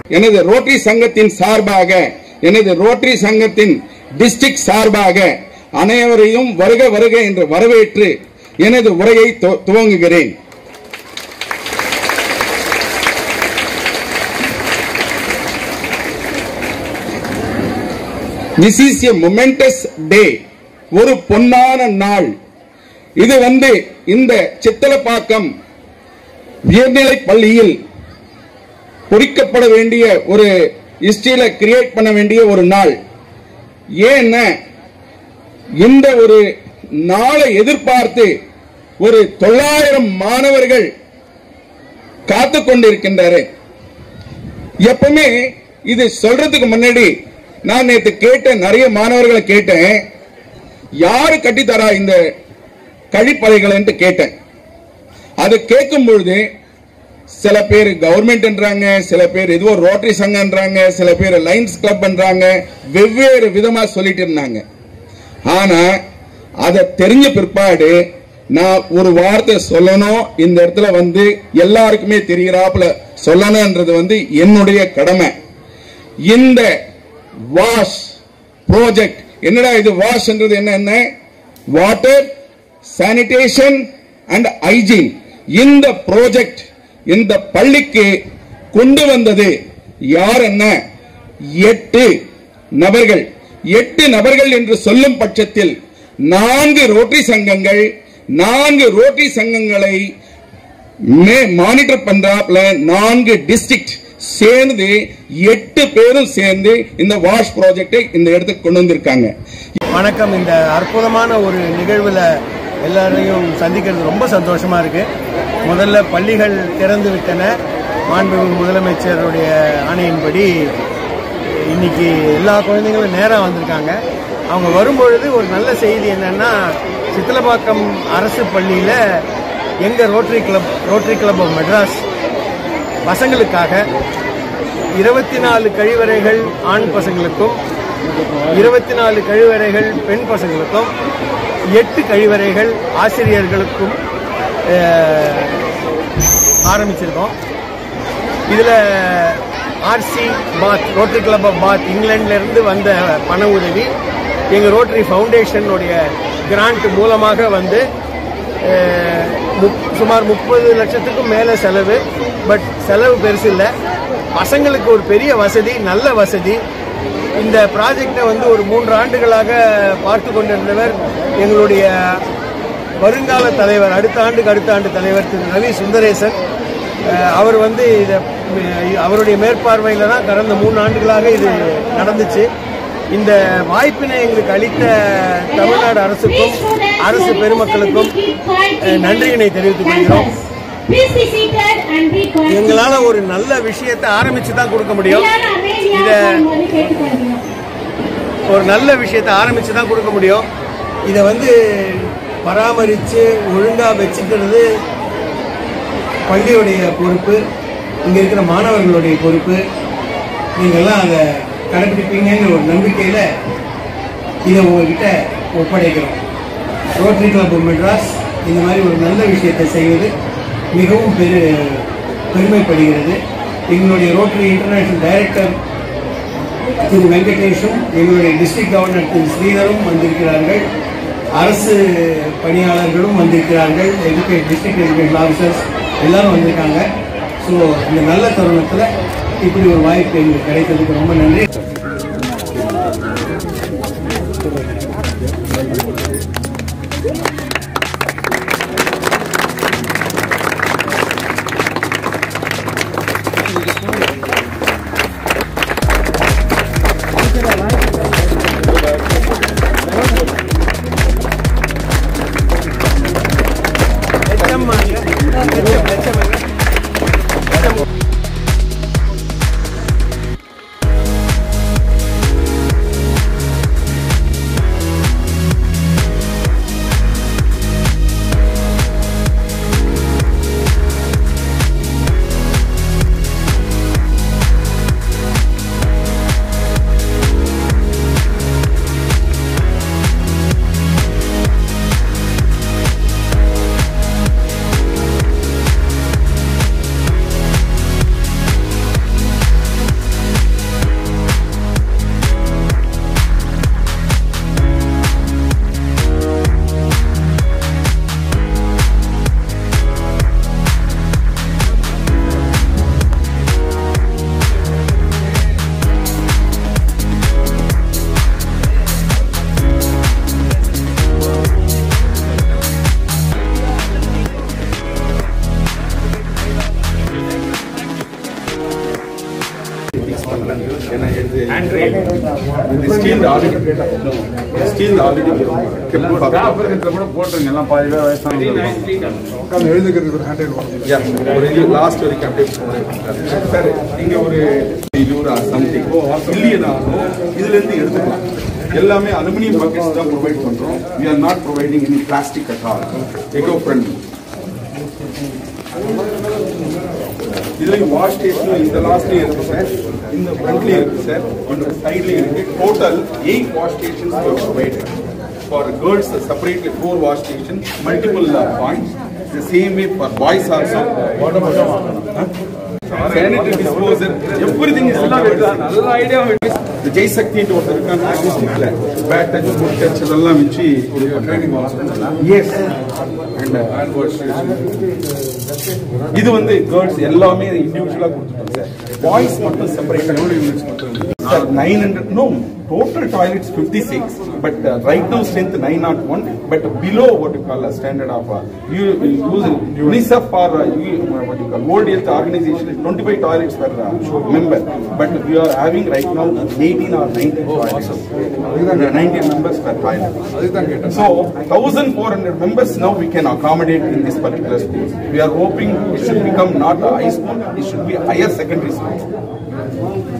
எனது ரோட்டரி சங்கத்தின் சார்பாக எனது ரோட்டரி சங்கத்தின் டிஸ்ட்ரிக்ட் சார்பாக அனைவரையும் வருக வருக என்று வரவேற்று எனது உரையை துவ- துவங்குகிறேன் this is a momentous day ஒரு பொன்னான நாள் இது வந்து இந்த சித்தலப்பாக்கம் உயர்நிலை பள்ளியில் பொறிக்கப்பட வேண்டிய ஒரு ஹிஸ்டரியில கிரியேட் பண்ண வேண்டிய ஒரு நாள் ஏன்னா இந்த ஒரு நாளை எதிர்பார்த்து ஒரு தொள்ளாயிரம் மாணவர்கள் காத்து கொண்டிருக்கின்றாரு எப்பவுமே இது சொல்றதுக்கு முன்னாடி நான் நேத்து கேட்டேன் நிறைய மாணவர்களை கேட்டேன் யாரு கட்டித்தரா இந்த கழிப்பறைகள் கேட்டேன் அது கேட்கும் பொழுது சில பேர் கவர்மெண்ட்ன்றாங்க சில பேர் ஏதோ ரோட்டரி சங்கம்ன்றாங்க சில பேர் லைன்ஸ் கிளப்ன்றாங்க வெவ்வேறு விதமா சொல்லிட்டு இருந்தாங்க ஆனா அதை தெரிஞ்ச பிற்பாடு நான் ஒரு வார்த்தை சொல்லணும் இந்த இடத்துல வந்து எல்லாருக்குமே தெரிகிறாப்புல சொல்லணும்ன்றது வந்து என்னுடைய கடமை இந்த வாஷ் ப்ராஜெக்ட் என்னடா இது வாஷ்ன்றது என்ன என்ன வாட்டர் சானிடேஷன் அண்ட் ஹைஜீன் இந்த ப்ராஜெக்ட் இந்த பள்ளிக்கு கொண்டு வந்தது யார் என்ன எட்டு நபர்கள் எட்டு நபர்கள் என்று சொல்லும் பட்சத்தில் நான்கு ரோட்டரி சங்கங்கள் நான்கு ரோட்டரி சங்கங்களை மானிட்டர் பண்றாப்ல நான்கு டிஸ்ட்ரிக்ட் சேர்ந்து எட்டு பேரும் சேர்ந்து இந்த வாஷ் ப்ராஜெக்டை இந்த இடத்துக்கு கொண்டு வந்திருக்காங்க வணக்கம் இந்த அற்புதமான ஒரு நிகழ்வில் எல்லாரையும் சந்திக்கிறது ரொம்ப சந்தோஷமா இருக்கு முதல்ல பள்ளிகள் திறந்து விட்டன மாண்புமிகு முதலமைச்சருடைய ஆணையின்படி இன்னைக்கு எல்லா குழந்தைங்களும் நேராக வந்திருக்காங்க அவங்க வரும்பொழுது ஒரு நல்ல செய்தி என்னன்னா சித்தலப்பாக்கம் அரசு பள்ளியில் எங்கள் rotary club rotary club of Madras பசங்களுக்காக இருபத்தி நாலு கழிவறைகள் ஆண் பசங்களுக்கும் இருபத்தி நாலு கழிவறைகள் பெண் பசங்களுக்கும் எட்டு கழிவறைகள் ஆசிரியர்களுக்கும் அஹ், ஆரம்பிச்சிருக்கோம் இதில் RC Bath rotary club of Bath இங்கிலாந்துல இருந்து வந்த பண உதவி எங்கள் ரோட்டரி ஃபவுண்டேஷனுடைய கிராண்ட் மூலமாக வந்து அஹ், முப்- சுமார் முப்பது லட்சத்துக்கும் மேலே செலவு பட் செலவு பெருசு இல்லை பசங்களுக்கு ஒரு பெரிய வசதி நல்ல வசதி இந்த ப்ராஜெக்டை வந்து ஒரு மூன்று ஆண்டுகளாக பார்த்து கொண்டிருந்தவர் எங்களுடைய வருங்கால தலைவர் அடுத்த ஆண்டுக்கு அடுத்த ஆண்டு தலைவர் திரு ரவி சுந்தரேசன் அஹ், அவர் வந்து இதை அவருடைய மேற்பார்வையில் தான் கடந்த மூணு ஆண்டுகளாக இது நடந்துச்சு இந்த வாய்ப்பினை எங்களுக்கு அளித்த தமிழ்நாடு அரசுக்கும் அரசு பெருமக்களுக்கும் அஹ், நன்றியினை தெரிவித்துக் கொள்கிறோம் Please be seated and be quiet. எங்களால ஒரு நல்ல விஷயத்தை ஆரம்பிச்சு தான் கொடுக்க முடியும் எல்லாரும் அமைதியா இத இருக்கும்படி கேட்டுக்கொள்கிறோம். ஒரு நல்ல விஷயத்தை ஆரம்பிச்சு தான் கொடுக்க முடியும் இதை வந்து பராமரித்து ஒழுங்காக வச்சுக்கிறது பள்ளியுடைய பொறுப்பு இங்கே இருக்கிற மாணவர்களுடைய பொறுப்பு நீங்கள்லாம் அதை கடைப்பிடிப்பீங்கங்கிற ஒரு நம்பிக்கையில் இதை உங்ககிட்ட ஒப்படைக்கிறோம் ரோட்டரி கிளப் ஆஃப் மெட்ராஸ் இந்த மாதிரி ஒரு நல்ல விஷயத்தை செய்வது மிகவும் பெரு பெருமைப்படுகிறது எங்களுடைய ரோட்டரி இன்டர்நேஷனல் டைரக்டர் திரு வெங்கடேஷும் எங்களுடைய டிஸ்ட்ரிக்ட் கவர்னர் திரு ஸ்ரீதரும் வந்திருக்கிறார்கள் அரசு பணியாளர்களும் வந்திருக்கிறார்கள் எஜுகே டிஸ்ட்ரிக்ட் எஜுகேஷன் ஆஃபீஸர்ஸ் எல்லாரும் வந்திருக்காங்க ஸோ இந்த நல்ல தருணத்தில் இப்படி ஒரு வாய்ப்பு எங்களுக்கு கிடைத்ததுக்கு ரொம்ப நன்றி HM வாங்க. HM, HM வாங்க. Still already kept for- கூட போட்டுருங்க எல்லாம் பாதி பேர் வயசானவங்க Yeah, ஒரு இது last வரைக்கும் அப்படியே போடுறேன். சார் இங்க ஒரு இருநூறு சம்திங் இல்லையனாலும் இதுல இருந்து எடுத்துக்கலாம் எல்லாமே அலுமினியம் பக்கெட்ஸ் தான் ப்ரொவைட் பண்றோம் we are not providing any plastic at all eco friendly இதுல வாஷ் ஸ்டேஷன் இந்த லாஸ்ட்லயும் இருக்கு சார் இந்த ஃப்ரண்ட்லயும் இருக்கு சார் இந்த சைட்லயும் இருக்கு total eight wash stations provided for girls separately four wash station multiple points the same way for boys also sanitary disposal everything is covered நல்ல ஐடியா இந்த ஜெய் சக்தின்னு ஒருத்தர் இருக்காங்க டிஸ்ட்ரிக்ட்ல பேட் டச் குட் டச் இதெல்லாம் வச்சு ட்ரைனிங் எஸ் அண்ட் இது வந்து கேர்ள்ஸ் எல்லாமே இண்டிவிஜுவலா கொடுத்துட்டோம் சார் பாய்ஸ் மட்டும் separate sir nine hundred no total toilets fifty six but right no strength nine not one but below what you call standard of you use UNICEF or what you call world health organisation twenty five toilets per member but we are having right no eighteen or nineteen toilets nineteen members per toilet So, 1,400 members now we can accommodate in this particular school. We are hoping it should become not a high school, it should be a higher secondary school.